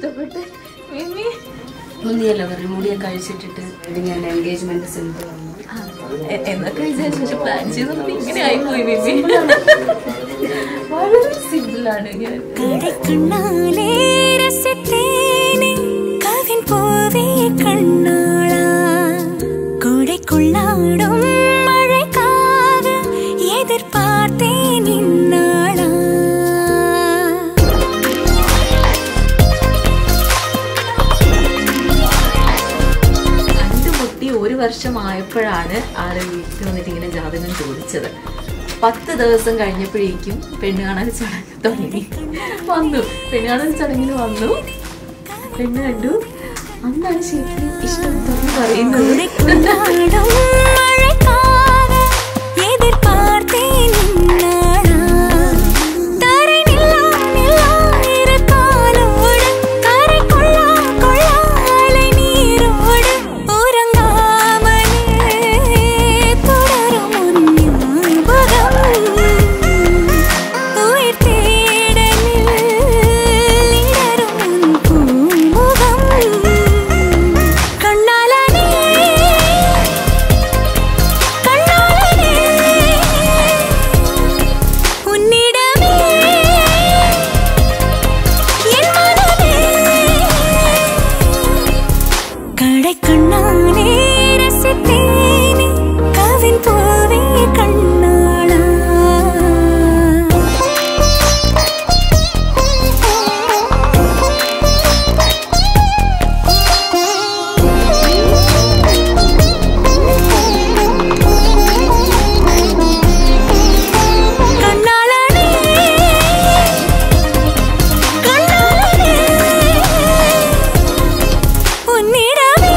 ഇഷ്ടപ്പെട്ട് മിമി ഒന്നിയല്ല വെറുതെ മുടിയൊക്കെ അഴിച്ചിട്ടിട്ട് ഇത് ഞാൻ എൻഗേജ്മെന്റ് സിമ്പിൾ ആണ് ആ, എ- എന്നൊക്കെ വിചാരിച്ചു പക്ഷെ പ്ലാൻ ചെയ്തത് ഇങ്ങനെ ആയിപ്പോയി മിമി വളരെ സിമ്പിളാണ് ഞാൻ കടക്കണ്ണാലേ രസിത്തേനെ കവിൻ പൂവേ കണ്ണാള കൂടെക്കൊള്ളാടും മഴക്കാക എതിർപ്പാർത്തേ നിന്നാളാ കണ്ടുമുട്ടി ഒരു വർഷമായപ്പോഴാണ് ആള് വീട്ടിൽ വന്നിട്ട് ഇങ്ങനെ ജാതകം ചോദിച്ചത് പത്ത് ദിവസം കഴിഞ്ഞപ്പോഴേക്കും പെണ്ണ് കാണാൻ ചടങ്ങ് തുടങ്ങി വന്നു പെണ്ണ് കാണാൻ ചടങ്ങിന് വന്നു പെണ്ണ് കണ്ടു അന്നാണ് ശരിക്കും ഇഷ്ടം തുറന്ന് പറയുന്നത് കൂടെക്കൊള്ളാടും മഴക്കാക എതിർപ്പാർത്തേ നിന്നാളാ തரை நில்லா நில்லா இருக்காலோடு கரை கொள்ளா கொள்ளாலை நீரோடு உறங்காமலே தொடரும் உன் ஞாபகம் உயிர் தேடலில் இடரும் உன் பூமுகம் கண்ணாலனே கண்ணாலனே உன்னிடமே என் மனமே கடைக்கண்ணாலே ரசித்தேனே கவின் பூவே கண்ணாளா கண்ணாளனே கண்ணாளனே உன்னிடமே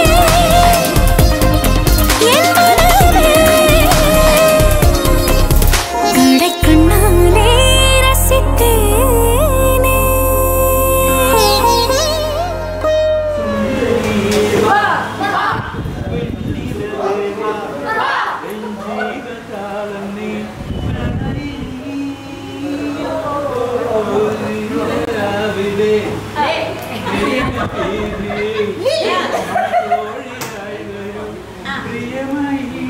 என் மனமே கடைக்கண்ணாலே ரசித்தேனே പ്രിയമായി